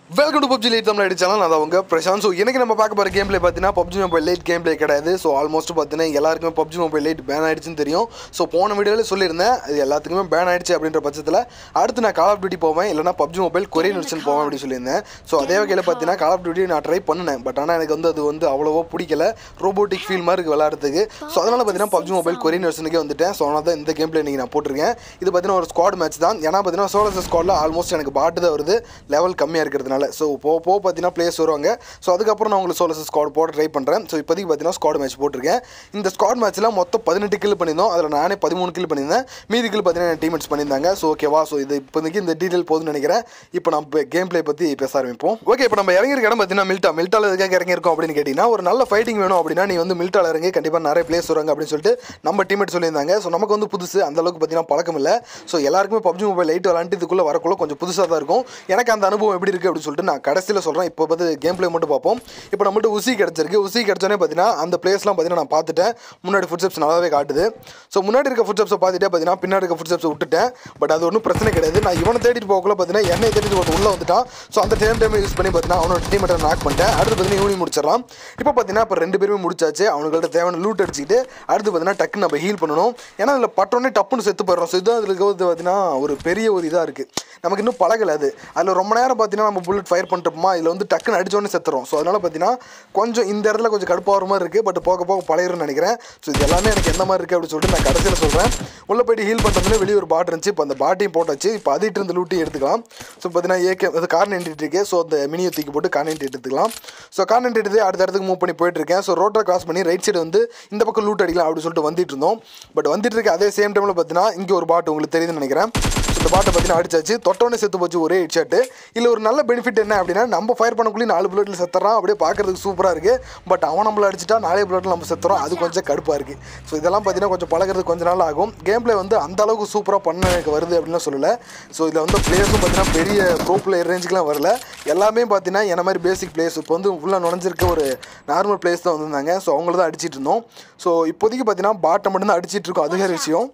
Welcome to PUBG lite Tamil channel நான் அவங்க Prasanth so எனக்கு நம்ம பார்க்க போகிற கேம் பிளே பார்த்தீங்கன்னா PUBG mobile lite game play கிடையாது ஸோ ஆல்மோஸ்ட் பார்த்தீங்கன்னா எல்லாருக்குமே பப்ஜி மொபைல் லைட் பேன் ஆயிடுச்சுன்னு தெரியும் ஸோ போன வீடியோவில் சொல்லியிருந்தேன் இது எல்லாத்துக்குமே பேன் ஆயிடுச்சு அப்படின்ற பட்சத்தில் அடுத்து நான் கால் ஆஃப் டியூட்டி போவேன் இல்லைனா பப்ஜி மொபைல் கொரியன் வெர்ஷன் போவேன் அப்படின்னு சொல்லியிருந்தேன் ஸோ அதே வகையில் பார்த்தீங்கன்னா கால் ஆஃப் டியூட்டி நான் ட்ரை பண்ணினேன் பட் ஆனால் எனக்கு வந்து அது வந்து அவ்வளோவா பிடிக்கல ரோபோட்டிக் ஃபீல் மாதிரி இருக்கு விளையாடுறதுக்கு ஸோ அதனால் பார்த்தீங்கன்னா பப்ஜி மொபைல் கொரியன் வெர்ஷனுக்கே வந்துட்டேன் ஸோ அதனால தான் இந்த கேம் பிளே நீங்கள் நான் போட்டிருக்கேன் இது பார்த்தீங்கன்னா ஒரு ஸ்குவாட் மேட்ச் தான் ஏன்னா பார்த்தீங்கன்னா சோலஸ் ஸ்குவாடில் ஆல்மோஸ்ட் எனக்கு பாட்டு தான் வருது லெவல் கம்மியாக இருக்கிறதுனால ஸோ போக போக பார்த்தீங்கன்னா பிளேஸ் வருவாங்க ஸோ அதுக்கப்புறம் நான் உங்களுக்கு சோலஸ் ஸ்குவாட் போட ட்ரை பண்ணுறேன் ஸோ இப்போதைக்கு பார்த்தீங்கன்னா ஸ்குவாட் மேட்ச் போட்டிருக்கேன் இந்த ஸ்குவாட் மேட்ச்சில் மொத்தம் பதினெட்டு கில் பண்ணியிருந்தோம் அதில் நானே பதிமூணு கில் பண்ணியிருந்தேன் மீதி கில் பார்த்தீங்கன்னா டீமேட்ஸ் பண்ணியிருந்தாங்க ஸோ ஓகேவா ஸோ இது இப்போதைக்கு இந்த டீட்டெயில் போதும்னு நினைக்கிறேன் இப்போ நம்ம கேம் பிளே பற்றி பேச ஆரம்பிப்போம் ஓகே இப்போ நம்ம இறங்கிருக்க இடம் பார்த்தீங்கன்னா மில்டா மில்டாவில் எதுக்காக இறங்கியிருக்கோம் அப்படின்னு கேட்டிங்கன்னா ஒரு நல்ல ஃபைட்டிங் வேணும் அப்படின்னா நீ வந்து மில்டாவில் இறங்கி கண்டிப்பாக நிறைய பிளேஸ் வருவாங்க அப்படின்னு சொல்லிட்டு நம்ம டீமேட் சொல்லியிருந்தாங்க ஸோ நமக்கு வந்து புதுசு அந்த அளவுக்கு பார்த்தீங்கன்னா பழக்கம் இல்லை ஸோ எல்லாருக்குமே பப்ஜி மொபைல் லைட் விளாண்டு இதுக்குள்ளே வரக்குள்ள கொஞ்சம் புதுசாக தான் இருக்கும் எனக்கு அந்த அனுபவம் எப்படி இருக்குது அப்படின்னு சொல்லிட்டு நான் கடைசியில் சொல்கிறேன் இப்போ பார்த்து கேம் பிளே மட்டும் பார்ப்போம் இப்போ நம்மகிட்ட உசி கிடச்சிருக்கு உசி கிடச்சோன்னே பார்த்தீங்கன்னா அந்த பிளேஸ்லாம் பார்த்தீங்கன்னா நான் பார்த்துட்டேன் முன்னாடி ஃபுட் ஸ்டெப்ஸ் நல்லாவே காட்டுது ஸோ முன்னாடி இருக்க ஃபுட் ஸ்டெப்ஸை பார்த்துட்டே பார்த்தீங்கன்னா பின்னாடி இருக்க ஃபுட் ஸ்டெப்ஸ் விட்டுட்டேன் பட் அது ஒன்றும் பிரச்சனை கிடையாது நான் இவனை தேடிட்டு போகக்குள்ள பார்த்தீங்கன்னா என்னை தேடிட்டு ஒருத்தன் உள்ளே வந்துட்டான் ஸோ அந்த டைம் டைம் யூஸ் பண்ணி பார்த்தீங்கன்னா அவனோட டீம் நாக் பண்ணிட்டேன் அடுத்து பார்த்தீங்கன்னா இவனையும் முடிச்சிடலாம் இப்போ பார்த்தீங்கன்னா இப்போ ரெண்டு பேருமே முடிச்சாச்சு அவனுங்கள்ட்ட தேவையான லூட் அடிச்சுக்கிட்டு அடுத்து பார்த்தீங்கன்னா டக்குன்னு நம்ம ஹீல் பண்ணணும் ஏன்னா அதில் பட்டோன்னே டப்புன்னு செத்து போயிடுறோம் ஸோ இதுதான் அதில் இருக்கிறது பார்த்தீங்கன்னா ஒரு பெரிய ஒரு இதாக இருக்குது நமக்கு இன்னும் பழகலை அது அதில் ரொம்ப நேரம் பார்த்தீங்கன்னா நம்ம புல்லட் ஃபயர் பண்ணிட்டோமா இதில் வந்து டக்குன்னு அடிச்சோடனே செத்துறோம் ஸோ அதனால் பார்த்தீங்கன்னா கொஞ்சம் இந்த இடத்துல கொஞ்சம் கடுப்பாகிற மாதிரி இருக்குது பட் போக போக பழையிருன்னு நினைக்கிறேன் ஸோ இது எல்லாமே எனக்கு எந்த மாதிரி இருக்குது அப்படின்னு சொல்லிட்டு நான் கடைசியில் சொல்கிறேன் உள்ளே போயிட்டு ஹீல் பண்ணுறதுன்னு வெளியே ஒரு பாட் இருந்துச்சு இப்போ அந்த பாட்டையும் போட்டாச்சு இப்போ அதிட்டு இருந்த லூட்டையும் எடுத்துக்கலாம் ஸோ பார்த்தீங்கன்னா ஏகே அது கார் நின்றுட்டு இருக்கு ஸோ அந்த மினியை தூக்கி போட்டு கார் நின்று எடுத்துக்கலாம் ஸோ கார் நின்று எடுத்து அடுத்த இடத்துக்கு மூவ் பண்ணி போயிட்டு இருக்கேன் ஸோ ரோட்டை கிராஸ் பண்ணி ரைட் சைடு வந்து இந்த பக்கம் லூட் அடிக்கலாம் அப்படின்னு சொல்லிட்டு வந்துட்டு இருந்தோம் பட் வந்துட்டு இருக்க அதே சேம் டைமில் பார்த்தீங்கன்னா இங்கே ஒரு பாட்டு உங்களுக்கு தெரியுதுன்னு நினைக்கிறேன் ஸோ இந்த பாட்டை பார்த்தீங்கன்னா அடிச்சாச்சு தொட்டோன்னே செத்து போச்சு ஒரே ஹெட் ஷாட்டு இல்லை ஒரு நல்ல பெனிஃபிட் என்ன அப்படின்னா நம்ம ஃபயர் பண்ணக்குள்ளே நாலு புல்லட்டில் செத்துறான் அப்படியே பார்க்கறதுக்கு சூப்பராக இருக்குது பட் அவன் நம்மள அடிச்சிட்டா நாலே புல்லட்டில் நம்ம செத்துறோம் அது கொஞ்சம் கடுப்பாக இருக்குது ஸோ இதெல்லாம் பார்த்தீங்கன்னா கொஞ்சம் பழகிறது கொஞ்ச நாள் ஆகும் கேம் பிளே வந்து அந்த அளவுக்கு சூப்பராக பண்ண எனக்கு வருது அப்படின்லாம் சொல்லலை ஸோ இதில் வந்து பிளேயர்ஸும் பார்த்தீங்கன்னா பெரிய ப்ரோ பிளேயர் ரேஞ்சுக்குலாம் வரல எல்லாமே பார்த்தீங்கன்னா என்ன மாதிரி பேசிக் பிளேயர்ஸ் இப்போ வந்து ஃபுல்லாக நுழைஞ்சிருக்க ஒரு நார்மல் பிளேயர்ஸ் தான் வந்திருந்தாங்க ஸோ அவங்கள தான் அடிச்சிட்டு இருந்தோம் ஸோ இப்போதைக்கு பார்த்தீங்கன்னா பாட்டை மட்டும்தான் அடிச்சிட்டு இருக்கோம் அது வேறு விஷயம்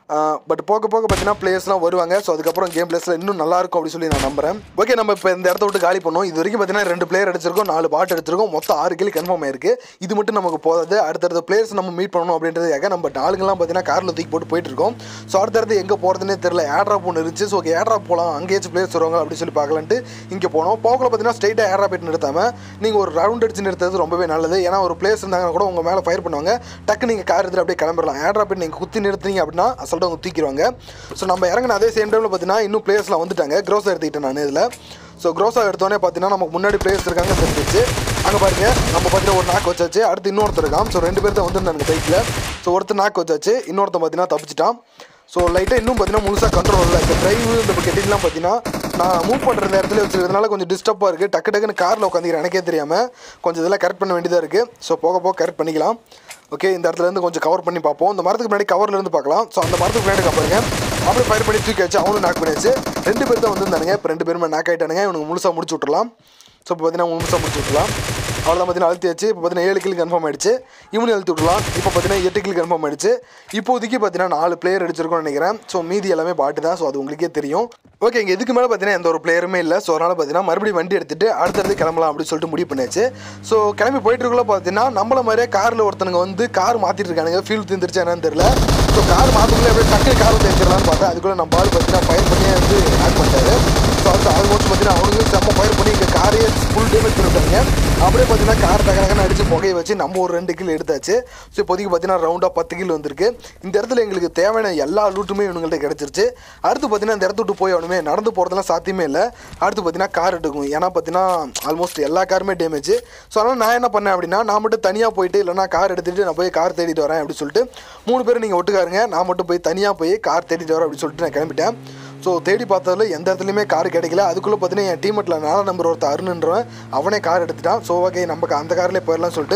பட் போக போக பார்த்தீங்கன்னா பிளேயர்ஸ்லாம் வருவாங்க ஸோ அதுக்கப்புறம் கேம் பிளேஸில் இன்னும் நல்லா இருக்கும் அப்படின்னு சொல்லி நான் நம்புறேன் ஓகே நம்ம இப்போ இந்த இடத்த விட்டு காலி பண்ணோம் இது வரைக்கும் பார்த்தீங்கன்னா ரெண்டு பிளேயர் அடிச்சிருக்கோம் நாலு பாட் எடுத்திருக்கோம் மொத்தம் ஆறு கிலோ கன்ஃபார்ம் ஆயிருக்கு இது மட்டும் நமக்கு போதாது அடுத்தடுத்த பிளேயர்ஸ் நம்ம மீட் பண்ணணும் அப்படின்றதுக்காக நம்ம ஆளுங்கெல்லாம் பார்த்தீங்கன்னா காரில் தூக்கி போட்டு போயிட்டு இருக்கோம் ஸோ அடுத்தடுத்து எங்கே போகிறதுனே தெரியல ஏட்ராப் ஒன்று இருந்துச்சு ஸோ ஓகே ஏட்ராப் போகலாம் அங்கேயாச்சும் பிளேயர்ஸ் வருவாங்க அப்படின்னு சொல்லி பார்க்கலான்ட்டு இங்கே போனோம் போகல பார்த்தீங்கன்னா ஸ்ட்ரைட்டாக ஏட்ராப் போயிட்டு நிறுத்தாமல் நீங்கள் ஒரு ரவுண்ட் அடிச்சு நிறுத்துறது ரொம்பவே நல்லது ஏன்னா ஒரு பிளேஸ் இருந்தாங்கன்னா கூட உங்கள் மேலே ஃபயர் பண்ணுவாங்க டக்கு நீங்கள் கார் எடுத்துட்டு அப்படியே கிளம்பிடலாம் ஏட்ராப் போயிட்டு நீங்கள் குத்தி நிறுத்துனீங்க அப்படின்னா அசல்ட்டு அவங்க தூக்கிடுவாங்க ஸோ நம்ம இறங்கின அதே சேம் டைமில் பார்த்தீங்கன்னா இன்னும் பிளேயர்ஸ்லாம் வந்துட்டாங்க க்ரோஸாக எடுத்துக்கிட்டேன் நான் இதில் ஸோ க்ரோஸாக எடுத்தோடனே பார்த்தீங்கன்னா நமக்கு முன்னாடி பிளேயர்ஸ் இருக்காங்க தெரிஞ்சிச்சு அங்கே பாருங்க நம்ம பார்த்தீங்கன்னா ஒரு நாக்கு வச்சாச்சு அடுத்து இன்னொருத்தர் இருக்கான் ஸோ ரெண்டு பேர் தான் வந்துருந்தாங்க பைக்கில் ஸோ ஒருத்தர் நாக்கு வச்சாச்சு இன்னொருத்தன் பார்த்தீங்கன்னா தப்பிச்சிட்டான் ஸோ லைட்டாக இன்னும் பார்த்தீங்கன்னா முழுசாக கண்ட்ரோல் இல்லை இந்த டிரைவு இந்த கெட்டிலாம் பார்த்தீங்கன்னா நான் மூவ் பண்ணுற நேரத்தில் வச்சுருக்கிறதுனால கொஞ்சம் டிஸ்டர்பாக இருக்குது டக்கு டக்குன்னு காரில் உட்காந்துக்கிறேன் எனக்கே தெரியாமல் கொஞ்சம் இதெல்லாம் கரெக்ட் பண்ண வேண்டியதாக இருக்குது ஸோ போக போக கரெக்ட் பண்ணிக்கலாம் ஓகே இந்த இடத்துல இருந்து கொஞ்சம் கவர் பண்ணி பார்ப்போம் இந்த மரத்துக்கு முன்னாடி கவர்ல இருந்து பார்க்கலாம் ஸோ அந்த மரத்துக்கு முன்னாடி பாருங்க அப்படியே ஃபயர் பண்ணி தூக்கி வச்சு அவனும் நாக் பண்ணியாச்சு ரெண்டு பேர் தான் வந்திருந்தானுங்க இப்போ ரெண்டு பேருமே நாக் ஆகிட்டானுங்க இவனுக்கு முழுசாக முடிச்சு விட்டுலாம் ஸோ இப்போ பார்த்தீங்கன்னா முழுசாக முடிச்சு விட்டுலாம் அவ்வளோதான் பார்த்தீங்கன்னா அழுத்தியாச்சு இப்போ பார்த்தீங்கன்னா ஏழு கில் கன்ஃபார்ம் ஆயிடுச்சு இவனையும் அழுத்தி விடலாம் இப்போ பார்த்தீங்கன்னா எட்டு கில் கன்ஃபார்ம் ஆயிடுச்சு இப்போதைக்கு பார்த்தீங்கன்னா நாலு பிளேயர் அடிச்சிருக்கோம்னு நினைக்கிறேன் ஸோ மீதி எல்லாமே பாட்டு தான் ஸோ அது உங்களுக்கே தெரியும் ஓகே இங்கே இதுக்கு மேலே பார்த்தீங்கன்னா எந்த ஒரு பிளேயருமே இல்லை ஸோ அதனால் பார்த்தீங்கன்னா மறுபடியும் வண்டி எடுத்துட்டு அடுத்தடுத்து கிளம்பலாம் அப்படின்னு சொல்லிட்டு முடிவு பண்ணியாச்சு ஸோ கிளம்பி போயிட்டு இருக்கல பார்த்தீங்கன்னா நம்மள மாதிரியே காரில் ஒருத்தனுங்க வந்து கார் மாற்றிட்டு இருக்கானுங்க ஃபீல் தந்துருச்சு என்னன்னு தெரியல ஸோ கார் மாற்றக்குள்ளே அப்படியே டக்குனு கார் தேய்ச்சிடலாம்னு பார்த்தேன் அதுக்குள்ளே நம்ம ஆள் பார்த்தீங்கன்னா ஃபயர் பண்ணி வந்து ஆட் பண்ணிட்டாரு ஸோ அது ஆல்மோஸ்ட் பார்த்தீங்கன்னா அவனுக்கு செம்ம ஃபயர் பண்ணி இங்கே காரையே ஃபுல் டேமேஜ் பண்ணிவிட்டாங்க அப்படியே பார்த்தீங்கன்னா கார் டகனகன்னு அடிச்சு புகையை வச்சு நம்ம ஒரு ரெண்டு கிலோ எடுத்தாச்சு ஸோ இப்போதைக்கு பார்த்தீங்கன்னா ரவுண்டாக பத்து கிலோ வந்திருக்கு இந்த இடத்துல எங்களுக்கு தேவையான எல்லா லூட்டுமே இவங்கள்ட்ட கிடச்சிருச்சு அடுத்து பார்த்தீங்கன்னா இந்த இடத்த விட்டு போய் அவனுமே நடந்து போகிறதுலாம் சாத்தியமே இல்லை அடுத்து பார்த்தீங்கன்னா கார் எடுக்கும் ஏன்னா பார்த்தீங்கன்னா ஆல்மோஸ்ட் எல்லா காருமே டேமேஜ் ஸோ அதனால் நான் என்ன பண்ணேன் அப்படின்னா நான் மட்டும் தனியாக போயிட்டு இல்லைனா கார் எடுத்துகிட்டு நான் போய் கார் தேடிட்டு வரேன் அப்படின்னு சொல்லிட்டு மூணு பேர் நீங்கள் ஒட்டுக்காருங்க நான் மட்டும் போய் தனியாக போய் கார் தேடிட்டு வரேன் அப்படின்னு சொல்லிட்டு நான் கிளம்பிட்டேன் ஸோ தேடி பார்த்ததுல எந்த இடத்துலையுமே கார் கிடைக்கல அதுக்குள்ளே பார்த்தீங்கன்னா என் டீமெட்டில் நாலாம் நம்பர் ஒருத்தர் அருணுன்றவன் அவனே கார் எடுத்துட்டான் ஸோ ஓகே நமக்கு அந்த கார்லேயே போயிடலாம் சொல்லிட்டு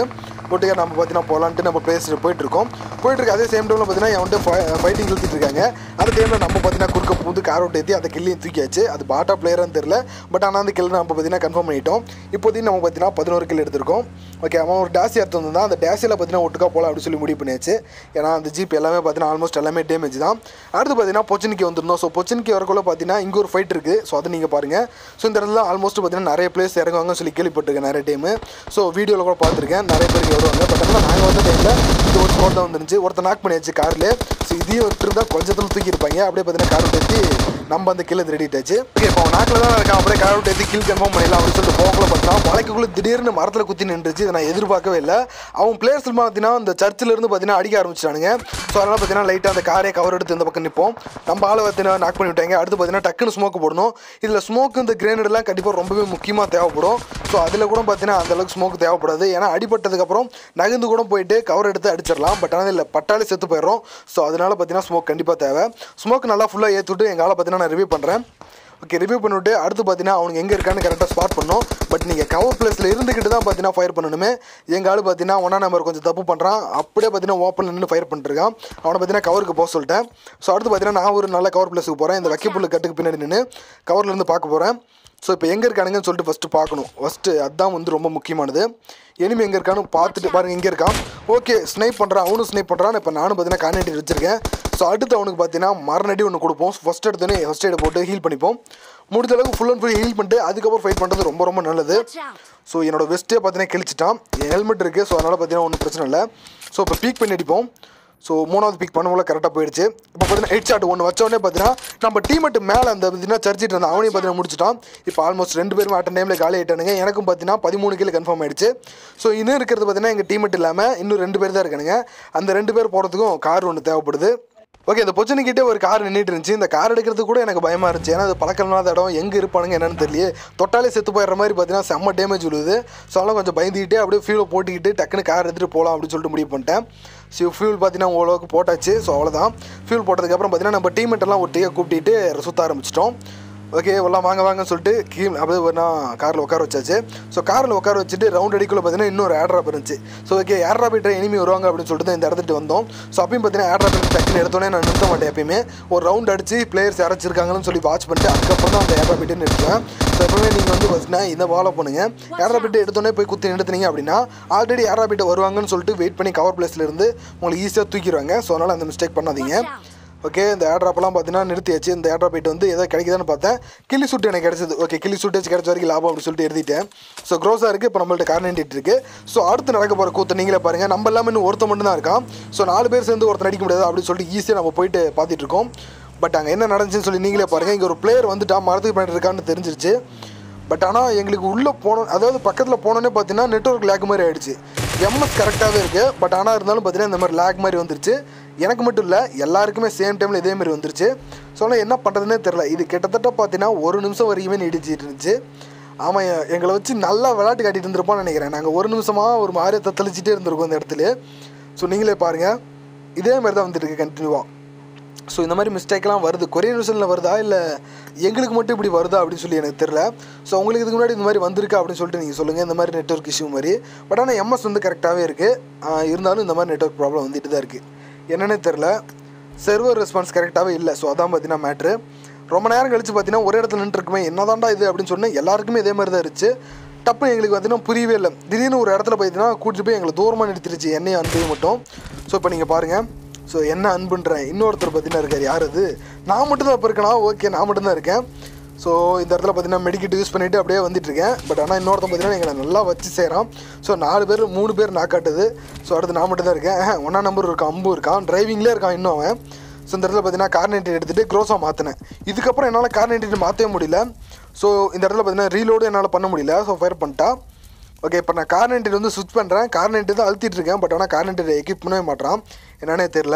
ஒட்டுக்கா நம்ம பார்த்தீங்கன்னா போகலான்ட்டு நம்ம பேசிட்டு போயிட்டு இருக்கோம் போயிட்டு இருக்கு அதே சேம் டைமில் பார்த்தீங்கன்னா என் வந்துட்டு ஃபைட்டிங் இழுத்துட்டு இருக்காங்க அந்த டைமில் நம்ம பார்த்தீங்கன்னா குறுக்க பூந்து கார் அவுட் ஏற்றி அந்த கில்லையும் தூக்கியாச்சு அது பாட்டா பிளேயரான்னு தெரியல பட் ஆனால் அந்த கில் நம்ம பார்த்தீங்கன்னா கன்ஃபார்ம் பண்ணிட்டோம் இப்போதைக்கு நம்ம பார்த்தீங்கன்னா பதினோரு கில் எடுத்திருக்கோம் ஓகே அவன் ஒரு டேசி எடுத்து வந்திருந்தான் அந்த டேசியில் பார்த்தீங்கன்னா ஒட்டுக்கா போகலாம் அப்படின்னு சொல்லி முடிவு பண்ணியாச்சு ஏன்னா அந்த ஜீப் எல்லாமே பார்த்தீங்கன்னா ஆல்மோஸ்ட் எல்லாமே டேமேஜ் தான் அடுத்து பார்த்தீங்கன்னா பொச்சினிக்கு வந்திருந்தோம் ஸோ பொச்சினிக்கு வரக்குள்ள பார்த்தீங்கன்னா இங்கே ஒரு ஃபைட் இருக்குது ஸோ அதை நீங்கள் பாருங்கள் ஸோ இந்த இடத்துல ஆல்மோஸ்ட் பார்த்தீங்கன்னா நிறைய பிளேஸ் இறங்குவாங்கன்னு சொல்லி கேள்விப்பட்டிருக்கேன் நிறைய டைமு ஸோ வீடியோவில் கூட பார்த்துருக்கேன் நிறைய பேருக்கு வருவாங்க பட் ஆனால் நாங்கள் வந்த டைமில் இது ஒரு ஸ்கோர் தான் வந்துருந்துச்சு ஒருத்தர் நாக் பண்ணியாச்சு காரில் ஸோ இதையும் விட்டுருந்தா கொஞ்சத்தில் தூக்கியிருப்பாங்க அப்படியே பார்த்தீங்கன்னா கார் ஏற்றி நம்ம அந்த கில் ரெடிட்டாச்சு ஓகே இப்போ அவன் நாக்கில் தான் இருக்கான் அப்படியே கார் ஏற்றி கில் கன்ஃபார்ம் பண்ணிடலாம் அப்படின்னு சொல்லிட்டு போகல பார்த்தீங்கன்னா மலைக்குள்ளே திடீர்னு மரத்தில் குத்தி நின்றுச்சு இதை நான் எதிர்பார்க்கவே இல்லை அவன் பிளேயர்ஸ் பார்த்தீங்கன்னா அந்த சர்ச்சில் இருந்து பார்த்தீங்கன்னா அடிக்க ஆரம்பிச்சிட்டானுங்க ஸோ அதனால் பார்த்தீங்கன்னா லைட்டாக அந்த காரை கவர் எடுத்து இந்த பக்கம் நிற்போம் நம்ம ஆளை பார்த்தீங்கன்னா நாக் பண்ணி விட்டாங்க அடுத்து பார்த்தீங்கன்னா டக்குன்னு ஸ்மோக் போடணும் இதில் ஸ்மோக் இந்த கிரேனடெலாம் கண்டிப்பாக ரொம்பவே முக்கியமாக தேவைப்படும் ஸோ அதில் கூட பார்த்தீங்கன்னா அந்த அளவுக்கு ஸ்மோக் தேவைப்படாது ஏன்னா அடிபட்டதுக்கப்புறம் நகர்ந்து கூட போயிட்டு கவர் எடுத்து அடிச்சிடலாம் பட் ஆனால் இல்லை பட்டாலே செத்து போயிடும் ஸோ அதனால பார்த்தீங்கன்னா ஸ்மோக் கண்டிப்பாக தேவை ஸ்மோக் நல்லா ஃபுல்லாக ஏற்றிவிட்டு எங்கள் ஆளை பார்த்தீங்கன்னா நான் ரிவ்யூ பண்ணுறேன் ஓகே ரிவ்யூ பண்ணிவிட்டு அடுத்து பார்த்தீங்கன்னா அவனுக்கு எங்கே இருக்கான்னு கரெக்டாக ஸ்பாட் பண்ணோம் பட் நீங்கள் கவர் பிளேஸில் இருந்துக்கிட்டு தான் பார்த்தீங்கன்னா ஃபயர் பண்ணணுமே எங்கள் ஆள் பார்த்தீங்கன்னா ஒன்றா நம்பர் கொஞ்சம் தப்பு பண்ணுறான் அப்படியே பார்த்தீங்கன்னா ஓப்பன் நின்று ஃபயர் பண்ணிருக்கான் அவனை பார்த்தீங்கன்னா கவருக்கு போக சொல்லிட்டேன் ஸோ அடுத்து பார்த்தீங்கன்னா நான் ஒரு நல்ல கவர் பிளேஸுக்கு போகிறேன் இந்த வைக்கப்புள்ள கட்டுக்கு பின்னாடி நின்று கவர்லேருந்து பார்க்க போகிறேன் ஸோ இப்போ எங்கே இருக்கானுங்கன்னு சொல்லிட்டு ஃபஸ்ட்டு பார்க்கணும் ஃபஸ்ட்டு அதுதான் வந்து ரொம்ப முக்கியமானது எனிமி எங்கே இருக்கான்னு பார்த்துட்டு பாருங்க இங்கே இருக்கான் ஓகே ஸ்னைப் பண்ணுறான் அவனும் ஸ்னைப் பண்ணுறான் இப்போ நானும் பார்த்தீங்கன்னா கான்டெக்ட் வச்சிருக்கேன் ஸோ அடுத்து அவனுக்கு பார்த்தீங்கன்னா மரணடி ஒன்று கொடுப்போம் ஃபஸ்ட் எடுத்தோன்னே ஃபஸ்ட் எய்டை போட்டு ஹீல் பண்ணிப்போம் முடிஞ்ச அளவுக்கு ஃபுல் அண்ட் ஃபுல் ஹீல் பண்ணிட்டு அதுக்கப்புறம் ஃபைட் பண்ணுறது ரொம்ப ரொம்ப நல்லது Watch out. ஸோ என்னோட வெஸ்ட்டே பார்த்தீங்கன்னா கிழிச்சிட்டான் என் ஹெல்மெட் இருக்குது ஸோ அதனால் பார்த்தீங்கன்னா ஒன்றும் பிரச்சனை இல்லை ஸோ இப்போ பீக் பண்ணி அடிப்போம் ஸோ மூணாவது பிக் பண்ணும்போது கரெக்டாக போயிடுச்சு இப்போ பார்த்தீங்கன்னா ஹெட் ஷாட் ஒன்று வச்ச உடனே பார்த்தீங்கன்னா நம்ம டீமெட்டு மேலே அந்த பார்த்தீங்கன்னா சர்ச்சிட்டு இருந்தான் அவனையும் பார்த்தீங்கன்னா முடிச்சிட்டான் இப்போ ஆல்மோஸ்ட் ரெண்டு பேரும் அட்டன் டைமில் காலி ஆயிட்டானுங்க எனக்கும் பார்த்தீங்கன்னா பதிமூணு கிலோ கன்ஃபார்ம் ஆயிடுச்சு ஸோ இன்னும் இருக்கிறது பார்த்தீங்கன்னா எங்கள் டீமெட் இல்லாமல் இன்னும் ரெண்டு பேர் தான் இருக்கானுங்க அந்த ரெண்டு பேர் போகிறதுக்கும் கார் ஒன்று தேவைப்படுது ஓகே இந்த பொச்சனிக்கிட்டே ஒரு கார் நின்றுட்டு இருந்துச்சு இந்த கார் எடுக்கிறது கூட எனக்கு பயமாக இருந்துச்சு ஏன்னா அது பழக்கமில்லாத இடம் எங்கே இருப்பானுங்க என்னன்னு தெரியல தொட்டாலே செத்து போயிடுற மாதிரி பார்த்தீங்கன்னா செம்ம டேமேஜ் விழுது ஸோ அதெல்லாம் கொஞ்சம் பயந்துக்கிட்டே அப்படியே ஃபியூலை போட்டுக்கிட்டு டக்குன்னு கார் எடுத்துகிட்டு போகலாம் அப்படின்னு சொல்லிட்டு முடிவு பண்ணிட்டேன் ஸோ ஃபியூல் பார்த்தீங்கன்னா ஓரளவுக்கு போட்டாச்சு ஸோ அவ்வளோதான் ஃபியூல் போட்டதுக்கப்புறம் பார்த்தீங்கன்னா நம்ம டீமெட் எல்லாம் ஒட்டியாக கூப்பிட்டு சுற்ற ஆரம்பிச்சிட்டோம் ஓகே எல்லாம் வாங்க வாங்கன்னு சொல்லிட்டு கீழ் அப்படியே நான் காரில் உட்கார வச்சாச்சு ஸோ காரில் உட்கார வச்சுட்டு ரவுண்ட் அடிக்குள்ள பார்த்தீங்கன்னா இன்னொரு ஏட்ராப் இருந்துச்சு ஸோ ஓகே ஏட்ராப்பிட்ட இனிமே வருவாங்க அப்படின்னு சொல்லிட்டு தான் இந்த இடத்துக்கு வந்தோம் ஸோ அப்பயும் பார்த்தீங்கன்னா ஏட்ராப் டக்குன்னு எடுத்தோன்னே நான் நிறுத்த மாட்டேன் எப்பயுமே ஒரு ரவுண்ட் அடிச்சு பிளேயர்ஸ் யாராச்சிருக்காங்கன்னு சொல்லி வாட்ச் பண்ணிட்டு அதுக்கப்புறம் தான் அந்த ஏட்ராப்பிட்டு நிறுத்துவேன் ஸோ எப்பவுமே நீங்கள் வந்து ஃபஸ்ட்னா இதை ஃபாலோ பண்ணுங்க ஏட்ராப்பிட்டு எடுத்தோன்னே போய் குத்தி நிறுத்துனீங்க அப்படின்னா ஆல்ரெடி ஏட்ராப்பிட்ட வருவாங்கன்னு சொல்லிட்டு வெயிட் பண்ணி கவர் பிளேஸ்ல இருந்து உங்களுக்கு ஈஸியாக தூக்கிடுவாங்க ஸோ அதனால் அந்த மிஸ்டேக் பண்ணாதீங்க Watch out. ஓகே இந்த ஏர்ட்ராப்லாம் பார்த்தீங்கன்னா நிறுத்தியாச்சு இந்த ஏர்ட்ராப் போயிட்டு வந்து ஏதோ கிடைக்குதான்னு பார்த்தேன் கிளி சூட்டு எனக்கு கிடைச்சது ஓகே கிளி சூட்டேஜ் கிடைச்ச வரைக்கும் லாபம் அப்படின்னு சொல்லிட்டு எழுதிட்டேன் ஸோ க்ரோஸாக இருக்குது இப்போ நம்மள்ட்ட கார் நின்றுட்டு இருக்கு ஸோ அடுத்து நடக்க போகிற கூத்து நீங்களே பாருங்கள் நம்ம எல்லாமே இன்னும் ஒருத்த மட்டும் தான் இருக்கான் ஸோ நாலு பேர் சேர்ந்து ஒருத்தர் அடிக்க முடியாது அப்படின்னு சொல்லிட்டு ஈஸியாக நம்ம போயிட்டு பார்த்துட்டு இருக்கோம் பட் அங்கே என்ன நடந்துச்சுன்னு சொல்லி நீங்களே பாருங்கள் இங்கே ஒரு பிளேயர் வந்துட்டா மரத்துக்கு பண்ணிட்டு இருக்கான்னு தெரிஞ்சிருச்சு பட் ஆனால் எங்களுக்கு உள்ளே போனோம் அதாவது பக்கத்தில் போனோன்னே பார்த்தீங்கன்னா நெட்ஒர்க் லேக் மாதிரி ஆயிடுச்சு எம்எஸ் கரெக்டாகவே இருக்குது பட் ஆனால் இருந்தாலும் பார்த்தீங்கன்னா இந்த மாதிரி லேக் மாதிரி வந்துருச்சு எனக்கு மட்டும் இல்லை எல்லாருக்குமே சேம் டைமில் இதே மாதிரி வந்துருச்சு ஸோ ஆனால் என்ன பண்ணுறதுனே தெரில இது கிட்டத்தட்ட பார்த்தீங்கன்னா ஒரு நிமிஷம் வரைக்குமே நீடிச்சிட்டு இருந்துச்சு ஆமாம் எ- எங்களை வச்சு நல்லா விளையாட்டு காட்டிட்டு இருந்திருப்போம்னு நினைக்கிறேன் நாங்கள் ஒரு நிமிஷமாக ஒரு மாதிரி தத்தளிச்சிட்டே இருந்திருக்கோம் இந்த இடத்துல ஸோ நீங்களே பாருங்கள் இதே மாதிரி தான் வந்துட்டு இருக்கு கண்டினியூவாக ஸோ இந்த மாதிரி மிஸ்டேக்லாம் வருது கொரியன் விஷனில் வருதா இல்லை எங்களுக்கு மட்டும் இப்படி வருதா அப்படின்னு சொல்லி எனக்கு தெரில ஸோ உங்களுக்கு இதுக்கு முன்னாடி இந்த மாதிரி வந்திருக்கா அப்படின்னு சொல்லிட்டு நீங்கள் சொல்லுங்கள் இந்த மாதிரி நெட்ஒர்க் இஷ்யூ மாதிரி பட் ஆனால் எம்எஸ் வந்து கரெக்டாகவே இருக்குது இருந்தாலும் இந்த மாதிரி நெட்ஒர்க் ப்ராப்ளம் வந்துட்டு தான் இருக்குது என்னன்னே தெரில சர்வர் ரெஸ்பான்ஸ் கரெக்டாகவே இல்லை ஸோ அதான் பார்த்தீங்கன்னா மேட்ரு ரொம்ப நேரம் கழிச்சு பார்த்தீங்கன்னா ஒரே இடத்துல நின்றுருக்குமே என்னதான்டா இது அப்படின்னு சொன்னேன் எல்லாருக்குமே இதே மாதிரி தான் இருந்துச்சு டப்புன்னு எங்களுக்கு பார்த்தீங்கன்னா புரியவே இல்லை திடீர்னு ஒரு இடத்துல பார்த்தீங்கன்னா கூட்டிட்டு போய் எங்களை தூரமாக நிறுத்திருச்சு என்னையும் அன்பையும் மட்டும் ஸோ இப்போ நீங்கள் பாருங்கள் ஸோ என்ன அன்புன்றேன் இன்னொருத்தர் பார்த்தீங்கன்னா இருக்கார் யார் அது நான் மட்டும் தான் இப்போ இருக்கேனா ஓகே நான் மட்டும் தான் இருக்கேன் ஸோ இந்த இடத்துல பார்த்தீங்கன்னா மெடிக்கெட் யூஸ் பண்ணிவிட்டு அப்படியே வந்துட்டு இருக்கேன் பட் ஆனால் இன்னொருத்தன் பார்த்தீங்கன்னா எங்களை நல்லா வச்சு செய்கிறான் ஸோ நாலு பேர் மூணு பேர் நாக்காட்டுது ஸோ அடுத்து நான் மட்டும் தான் இருக்கேன் ஒன்றா நம்பர் இருக்கான் அம்பு இருக்கான் டிரைவிங்லேயே இருக்கான் இன்னும் அவன் ஸோ இந்த இடத்துல பார்த்தீங்கன்னா கார் நைன்டி எடுத்துகிட்டு க்ரோஸாக மாற்றினேன் இதுக்கப்புறம் என்னால் கார் நைன்டி மாற்றவே முடியல ஸோ இந்த இடத்துல பார்த்தீங்கன்னா ரீலோடு என்னால் பண்ண முடியல ஸோ ஃபயர் பண்ணிட்டா ஓகே இப்போ நான் கார் நைன்டி வந்து சுவிச் பண்ணுறேன் கார் நைன்டி தான் அழுத்திட்டு இருக்கேன் பட் ஆனால் கார் நைன்டி எக்யூப் பண்ணவே மாட்டான் என்னன்னே தெரில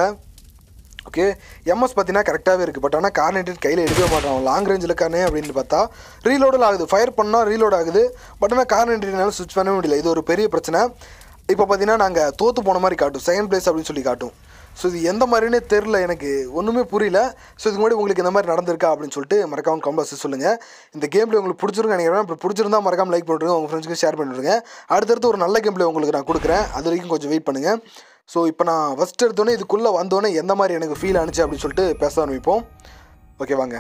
ஓகே எம்எஸ் பார்த்தீங்கன்னா கரெக்டாகவே இருக்குது பட் ஆனால் கார் நைன்டி கையில் எடுக்கவே மாட்டான் லாங் ரேஞ்சில் இருக்கானே அப்படின்னு பார்த்தா ரீலோடில் ஆகுது ஃபயர் பண்ணால் ரீலோட் ஆகுது பட் ஆனால் கார் நைன்டினால சுவிச் பண்ணவே முடியல இது ஒரு பெரிய பிரச்சனை இப்போ பார்த்தீங்கன்னா நாங்கள் தோற்று போன மாதிரி காட்டும் செகண்ட் பிளேஸ் அப்படின்னு சொல்லி காட்டும் ஸோ இது எந்த மாதிரினே தெரில எனக்கு ஒன்றுமே புரியல ஸோ இதுக்கு முன்னாடி உங்களுக்கு இந்த மாதிரி நடந்திருக்கா அப்படின்னு சொல்லிட்டு மறக்காம கம்பல்ஸ் சொல்லுங்கள் இந்த கேம்ல உங்களுக்கு பிடிச்சிருக்கு நினைக்கிறேன் இப்போ பிடிச்சிருந்தா மறக்காம லைக் பண்ணிவிடுங்க உங்கள் ஃப்ரெண்ட்ஸ்க்கு ஷேர் பண்ணிவிடுங்க அடுத்தடுத்து ஒரு நல்ல கேம்ல உங்களுக்கு நான் கொடுக்குறேன் அது வரைக்கும் கொஞ்சம் வெயிட் பண்ணுங்கள் ஸோ இப்போ நான் ஃபஸ்ட் எடுத்தோன்னே இதுக்குள்ளே வந்தோடனே எந்த மாதிரி எனக்கு ஃபீல் ஆனிச்சு அப்படின்னு சொல்லிட்டு பேச ஆரம்பிப்போம் ஓகே வாங்க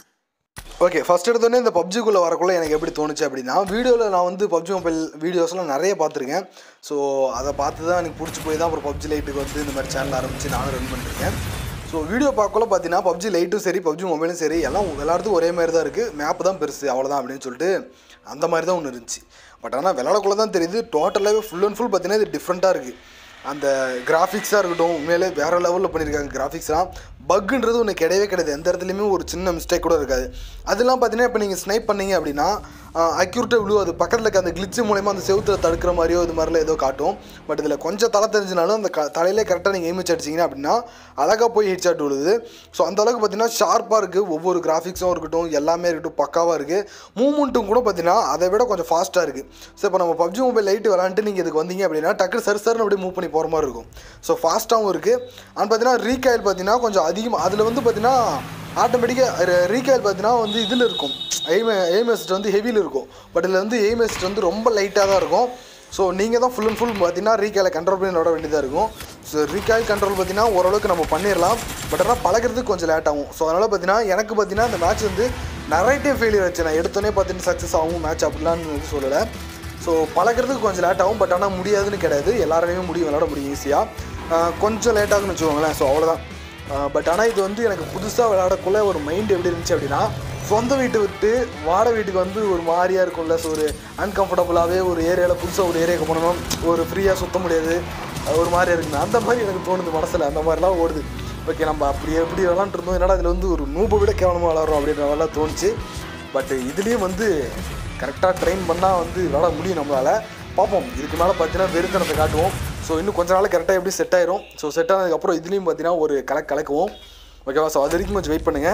ஓகே ஃபஸ்ட் எடுத்தோடனே இந்த பப்ஜிக்குள்ளே வரக்குள்ள எனக்கு எப்படி தோணுச்சு அப்படின்னா வீடியோவில் நான் வந்து பப்ஜி மொபைல் வீடியோஸ்லாம் நிறைய பார்த்துருக்கேன் ஸோ அதை பார்த்து தான் எனக்கு பிடிச்சி போய் தான் அப்புறம் பப்ஜி லைட்டுக்கு வந்து இந்த மாதிரி சேனல் ஆரம்பித்து நானும் ரன் பண்ணிருக்கேன் ஸோ வீடியோ பார்க்கல பார்த்தீங்கன்னா பப்ஜி லைட்டும் சரி பப்ஜி மொபைலும் சரி எல்லாம் எல்லாத்துக்கும் ஒரே மாதிரி தான் இருக்குது மேப் தான் பெருசு அவ்வளோதான் அப்படின்னு சொல்லிட்டு அந்த மாதிரி தான் ஒன்று இருந்துச்சு பட் ஆனால் விளையாடக்குள்ள தான் தெரியுது டோட்டலாகவே ஃபுல் அண்ட் ஃபுல் பார்த்தீங்கன்னா இது டிஃப்ரெண்ட்டாக இருக்குது அந்த கிராஃபிக்ஸாக இருக்கட்டும் உண்மையிலே வேறு லெவலில் பண்ணியிருக்காங்க கிராஃபிக்ஸ்லாம் பக்குன்றது ஒன்று கிடையவே கிடையாது எந்த இடத்துலையுமே ஒரு சின்ன மிஸ்டேக் கூட இருக்காது அதெல்லாம் பார்த்தீங்கன்னா இப்போ நீங்கள் ஸ்னைப் பண்ணீங்க அப்படின்னா அக்யூரேட்டாக விழு அது பக்கத்தில் இருக்க அந்த கிளிச்சு மூலயமா அந்த செவுத்தில் தடுக்கிற மாதிரியோ இது மாதிரிலாம் ஏதோ காட்டும் பட் இதில் கொஞ்சம் தலை தெரிஞ்சினாலும் அந்த க தலையிலே கரெக்டாக நீங்கள் எய்மிச்சு அடிச்சிங்கன்னா அப்படின்னா அழகாக போய் ஹிட் ஷாட் விழுது ஸோ அந்த அளவுக்கு பார்த்தீங்கன்னா ஷார்ப்பாக இருக்குது ஒவ்வொரு கிராஃபிக்ஸும் இருக்கட்டும் எல்லாமே இருக்கட்டும் பக்காவாக இருக்குது மூமெண்ட்டும் கூட பார்த்தீங்கன்னா அதை விட கொஞ்சம் ஃபாஸ்ட்டாக இருக்குது ஸோ இப்போ நம்ம பப்ஜி மொபைல் லைட்டு விளாண்டுட்டு நீங்கள் இதுக்கு வந்தீங்க அப்படின்னா டக்கு சரி சருன்னு அப்படியே மூவ் பண்ணி போகிற மாதிரி இருக்கும் ஸோ ஃபாஸ்ட்டாகவும் இருக்குது அண்ட் பார்த்தீங்கன்னா ரீகாயில் பார்த்தீங்கன்னா கொஞ்சம் அதிகமாக அதில் வந்து பார்த்தீங்கன்னா ஆட்டோமேட்டிக்காக ரீகாயில் பார்த்தீங்கன்னா வந்து இதில் இருக்கும் எய்ம் எய்ம் அசிஸ்ட் வந்து ஹெவியில் இருக்கும் பட் இதில் வந்து எய்ம் அசிஸ்ட் வந்து ரொம்ப லைட்டாக தான் இருக்கும் ஸோ நீங்கள் தான் ஃபுல் அண்ட் ஃபுல் பார்த்தீங்கன்னா ரீகாயில் கண்ட்ரோல் பண்ணி நட வேண்டியதாக இருக்கும் ஸோ ரீகாயில் கண்ட்ரோல் பார்த்தீங்கன்னா ஓரளவுக்கு நம்ம பண்ணிடலாம் பட் ஆனால் பழகிறதுக்கு கொஞ்சம் லேட் ஆகும் ஸோ அதனால் பார்த்தீங்கன்னா எனக்கு பார்த்தீங்கன்னா இந்த மேட்ச் வந்து நிறைய டைம் ஃபெயிலியர் ஆச்சு நான் எடுத்தோன்னே பார்த்தீங்கன்னா சக்ஸஸ் ஆகும் மேட்ச் அப்படிலான்னு வந்து சொல்லலை ஸோ பழகிறதுக்கு கொஞ்சம் லேட் ஆகும் பட் ஆனால் முடியாதுன்னு கிடையாது எல்லாராலையும் முடியும் விளாட முடியும் ஈஸியாக கொஞ்சம் லேட் ஆகும்னு வச்சுக்கோங்களேன் ஸோ அவ்வளோதான் பட் ஆனால் இது வந்து எனக்கு புதுசாக விளையாடக்குள்ள ஒரு மைண்ட் எப்படி இருந்துச்சு அப்படின்னா சொந்த வீட்டை விட்டு வாடகை வீட்டுக்கு வந்து ஒரு மாதிரியாக இருக்கும்ல ஸோ ஒரு அன்கம்ஃபர்டபுளாகவே ஒரு ஏரியாவில் புதுசாக ஒரு ஏரியாவுக்கு போனோம் ஒரு ஃப்ரீயாக சுத்த முடியாது ஒரு மாதிரி இருக்குங்க அந்த மாதிரி எனக்கு தோணுது மனசில் அந்த மாதிரிலாம் ஓடுது ஓகே நம்ம அப்படி எப்படி விளாண்டுருந்தோம் என்னடா அதில் வந்து ஒரு நூபை விட கேவலமாக விளாட்றோம் அப்படின்ற மாதிரிலாம் தோணுச்சு பட் இதுலேயும் வந்து கரெக்டாக ட்ரெயின் பண்ணால் வந்து விளாட முடியும் நம்மளால் பார்ப்போம் இதுக்கு மேலே பார்த்தீங்கன்னா வெறுத்தனத்தை காட்டுவோம் ஸோ இன்னும் கொஞ்ச நாள் கரெக்டாக எப்படி செட் ஆயிரும் ஸோ செட் ஆனதுக்கப்புறம் இதுலேயும் பார்த்தீங்கன்னா ஒரு கலக்கு கலக்குவோம் ஓகேவா ஸோ அது வரைக்கும் கொஞ்சம் வெயிட் பண்ணுங்கள்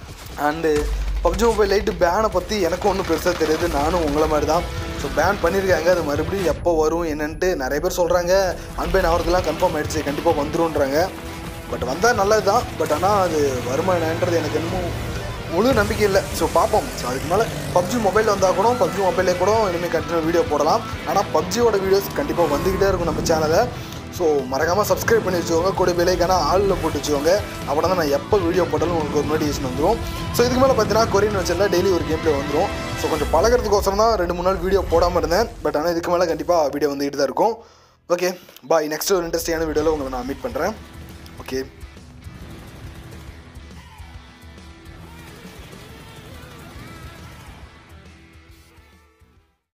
அண்டு பப்ஜி மொபைல் லைட்டு பேனை பற்றி எனக்கும் ஒன்றும் பெருசாக தெரியுது நானும் உங்களை மாதிரி தான் ஸோ பேன் பண்ணியிருக்காங்க அது மறுபடியும் எப்போ வரும் என்னன்ட்டு நிறைய பேர் சொல்கிறாங்க அன்பேன் ஆகிறதுலாம் கன்ஃபார்ம் ஆயிடுச்சு கண்டிப்பாக வந்துருன்றாங்க பட் வந்தால் நல்லது தான் பட் ஆனால் அது வருமா என்னன்றது எனக்கு இன்னும் முழு நம்பிக்கை இல்லை ஸோ பார்ப்போம் ஸோ அதுக்கு மேலே பப்ஜி மொபைலில் வந்தால் கூட பப்ஜி மொபைலே கூட இனிமேல் கண்டினியூ வீடியோ போடலாம் ஆனால் பப்ஜியோட வீடியோஸ் கண்டிப்பாக வந்துக்கிட்டே இருக்கும் நம்ம சேனலை ஸோ மறக்காமல் சப்ஸ்கிரைப் பண்ணி வச்சுக்கோங்க கூட விலைக்கான ஆளில் போட்டு வச்சுக்கோங்க அப்படின்னா தான் நான் எப்போ வீடியோ போட்டாலும் உங்களுக்கு ஒரு நோட்டிஃபிகேஷன் வந்துடும் ஸோ இதுக்கு மேலே பார்த்தீங்கன்னா கொரியன் வச்சில் டெய்லி ஒரு கேம் ப்ளே வந்துடும் ஸோ கொஞ்சம் பழகிறதுக்கோசரம் தான் ரெண்டு மூணு நாள் வீடியோ போடாமல் இருந்தேன் பட் ஆனால் இதுக்கு மேலே கண்டிப்பாக வீடியோ வந்துக்கிட்டு தான் இருக்கும் ஓகே பாய் நெக்ஸ்ட் ஒரு இன்ட்ரெஸ்டிங்கான வீடியோவில் உங்களை நான் மீட் பண்ணுறேன் ஓகே